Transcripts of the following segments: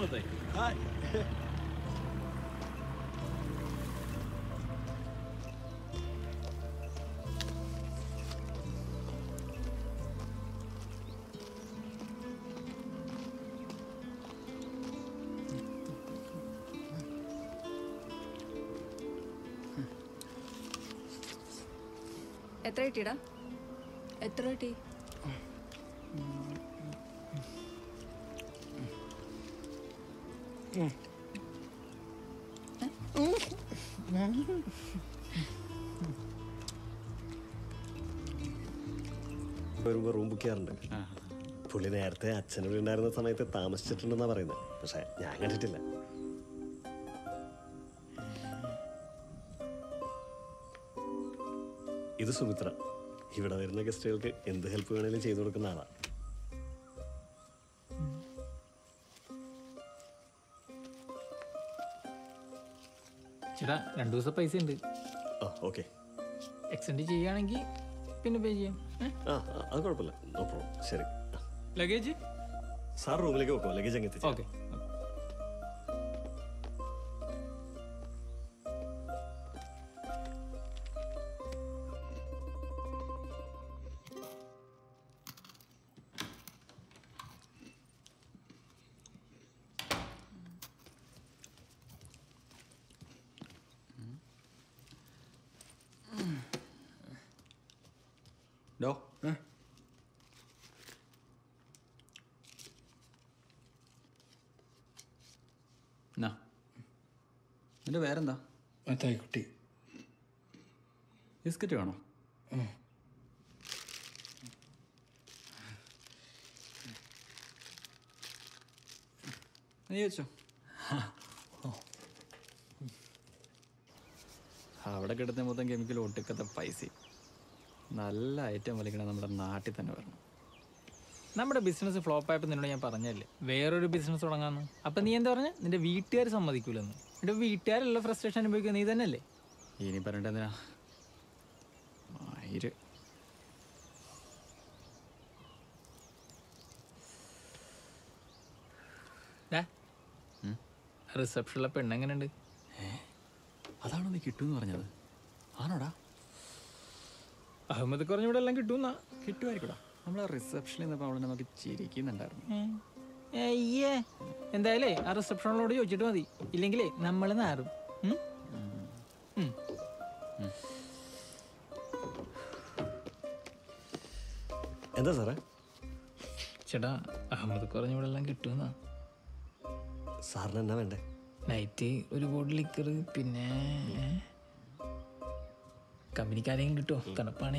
സുഹൃത്തെ ഹായ് എത്ര കിട്ടിയടാ എത്ര കിട്ടി വരുമ്പോൾ റൂം ബുക്ക് ചെയ്യാറുണ്ട് പുള്ളി നേരത്തെ അച്ഛനോട് ഉണ്ടായിരുന്ന സമയത്ത് താമസിച്ചിട്ടുണ്ടെന്നാ പറയുന്നത് പക്ഷെ ഞാൻ കണ്ടിട്ടില്ല ഇത് സുമിത്ര ഇവിടെ വരുന്ന ഗസ്റ്റുകൾക്ക് എന്ത് ഹെൽപ്പ് വേണേലും ചെയ്തു കൊടുക്കുന്ന ആളാ ചേട്ടാ രണ്ടു ദിവസം പൈസ ഉണ്ട് ആ ഓക്കെ എക്സ്റ്റെൻഡ് ചെയ്യുകയാണെങ്കിൽ പിന്നെ പേ ചെയ്യാം ആ ആ, അത് കുഴപ്പമില്ല നോ പ്രോബ്ലം ശരി ലഗേജ് സാർ റൂമിലേക്ക് വെക്കോ ലഗേജ് അങ്ങ് എത്തിച്ചു ഓക്കെ ഡോ എന്നാ നിന്റെ പേരെന്താ മത്തായിക്കുട്ടി ബിസ്ക്കറ്റ് വേണോ നീ വെച്ചോ അവിടെ കിടന്ന മൊത്തം കെമിക്കൽ ഒട്ടുക്കത്തെ പൈസ നല്ല ഐറ്റം വലിക്കണ നമ്മുടെ നാട്ടിൽ തന്നെ വരണം നമ്മുടെ ബിസിനസ് ഫ്ലോപ്പ് ആയപ്പോൾ നിന്നോട് ഞാൻ പറഞ്ഞല്ലേ വേറൊരു ബിസിനസ് തുടങ്ങാന്ന് അപ്പൊ നീ എന്താ പറഞ്ഞ നിന്റെ വീട്ടുകാർ സമ്മതിക്കൂലെന്ന് എന്റെ വീട്ടുകാരുള്ള ഫ്രസ്ട്രേഷൻ അനുഭവിക്കുക നീ തന്നെയല്ലേ ഇനി പറഞ്ഞിട്ട് എന്തിനാ മയിര് റിസപ്ഷനിലെ പെണ്ണെങ്ങനെയുണ്ട് അതാണോ നീ കിട്ടുമെന്ന് പറഞ്ഞത് ആണോടാ അഹമ്മദ് കുറഞ്ഞ ഇവിടെ എല്ലാം കിട്ടുമെന്നാ കിട്ടുമായിരിക്കടാ നമ്മൾ റിസപ്ഷനിൽ നിന്നപ്പോൾ അവളെ നമുക്ക് ചിരിക്കുന്നുണ്ടായിരുന്നു അയ്യേ എന്തായാലേ ആ റിസപ്ഷനിലോട് ചോദിച്ചിട്ട് മതി ഇല്ലെങ്കിലേ നമ്മൾ നാറും ഉം? ഉം. എന്താ സാറേ ചേട്ടാ അഹമ്മദ് കുറഞ്ഞ ഇവിടെ എല്ലാം കിട്ടുമെന്നാ സാറിന് എന്നാ വേണ്ടേ നൈറ്റ് ഒരു ബോട്ടിൽ ലിക്കർ പിന്നെ കമ്പനിക്കാരെങ്കിലും കിട്ടുമോ തണുപ്പാണേ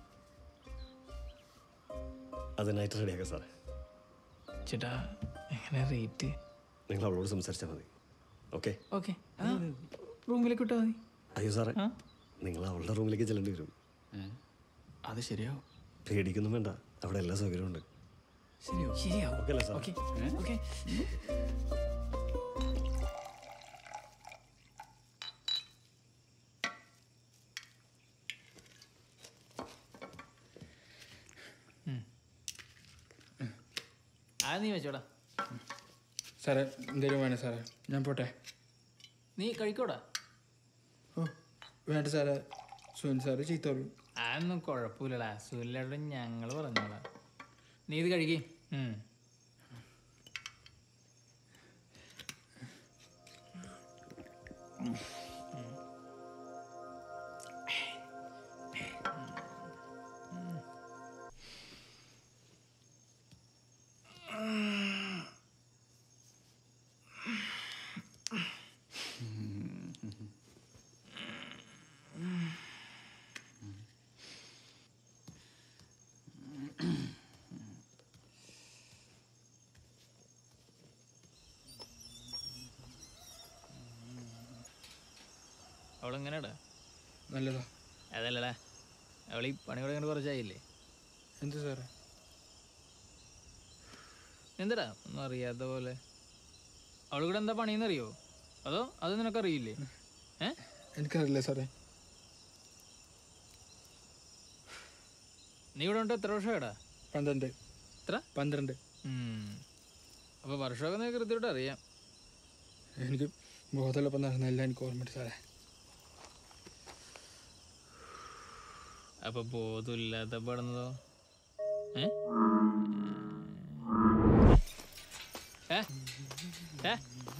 അതിനായിട്ട് റെഡിയാക്കാം സാറേ ചേട്ടാ എങ്ങനെ റേറ്റ് നിങ്ങൾ അവളോട് സംസാരിച്ചാൽ മതി ഓക്കെ ഓക്കെ റൂമിലേക്ക് വിട്ടാൽ മതി അയ്യോ സാറേ നിങ്ങൾ അവളുടെ റൂമിലേക്ക് ചെല്ലേണ്ടി വരും അത് ശരിയാവും പേടിക്കൊന്നും വേണ്ട അവിടെ എല്ലാ സൗകര്യവും ഉണ്ട് ശരിയാവും ശരിയാവും ഓക്കെ അല്ലേ സാർ ഓക്കെ ഓക്കെ അത് നീ വെച്ചോടാ സാറേ എന്തെങ്കിലും വേണേ സാറേ ഞാൻ പോട്ടെ നീ കഴിക്കോടാ ഓ വേണ്ട സാറേ സുനിൽ സാറ് ചീത്തോളൂ അതൊന്നും കുഴപ്പമില്ലടാ സുല്ലോട് ഞങ്ങൾ പറഞ്ഞോളാം നീ ഇത് കഴിക്കേ അവളെങ്ങനെയാടാ നല്ലതാ അതല്ലടാ അവളീ പണി തുടങ്ങിയിട്ട് കുറച്ചായില്ലേ എന്ത് സാറേ എന്തടാ ഒന്നും അറിയാത്ത പോലെ അവളിവിടെ എന്താ പണിയെന്നറിയോ അതോ അത് നിനക്കറിയില്ലേ ഏ എനിക്കറിയില്ല സാറേ നീ ഇവിടെ ഉണ്ട് എത്ര വർഷമാടാ പന്ത്രണ്ട് എത്ര പന്ത്രണ്ട് ഉം. അപ്പൊ വർഷമൊക്കെ നിനക്ക് കൃത്യമായിട്ട് അറിയാം എനിക്ക് ബോധമുള്ളപ്പോൾ നടന്നല്ല എനിക്ക് ഓർമ്മയുണ്ട് സാറേ അപ്പൊ ബോധമില്ലാത്ത പെടുന്നതോ ഏ ഏ? ഏ?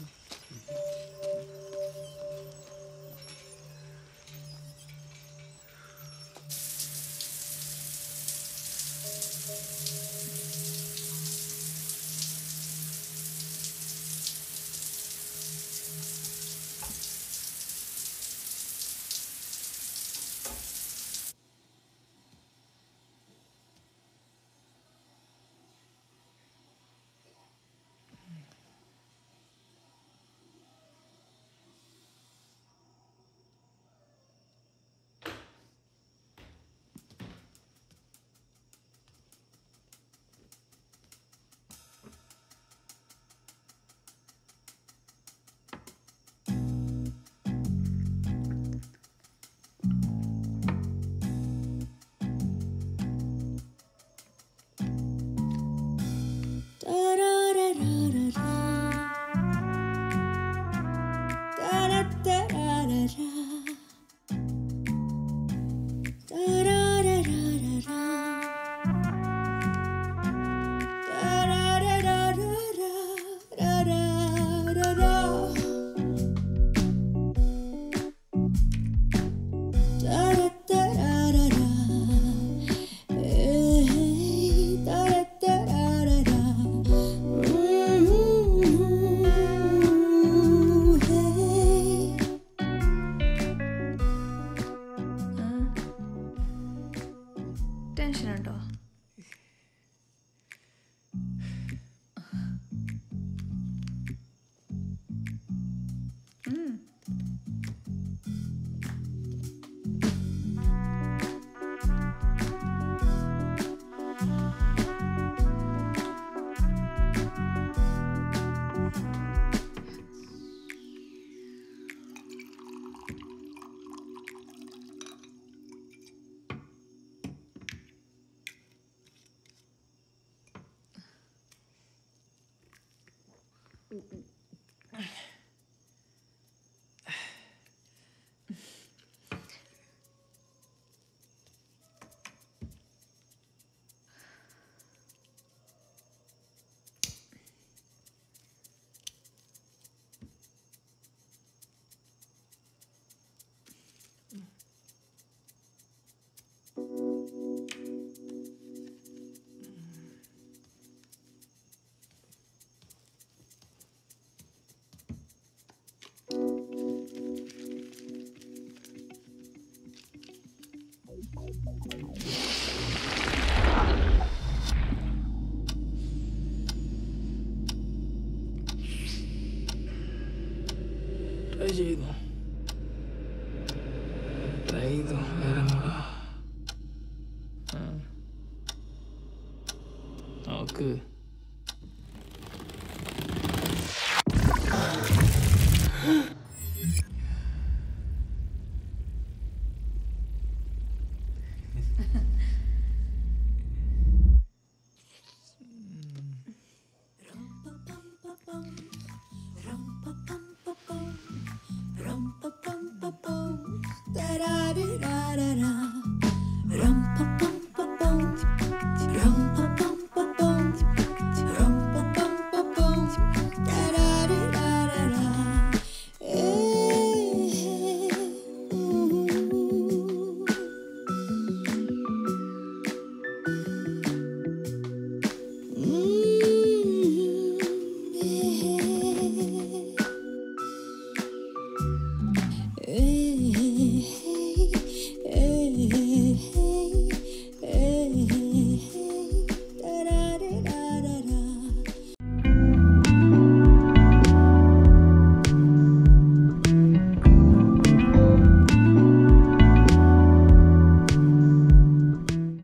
ടെൻഷൻ ഉണ്ടോ ഉം. ട്രൈ ചെയ്തു ട്രൈ ചെയ്തു വേറെ ഒന്നുകൂടെ. ആ. നോക്ക് Da da da da da da.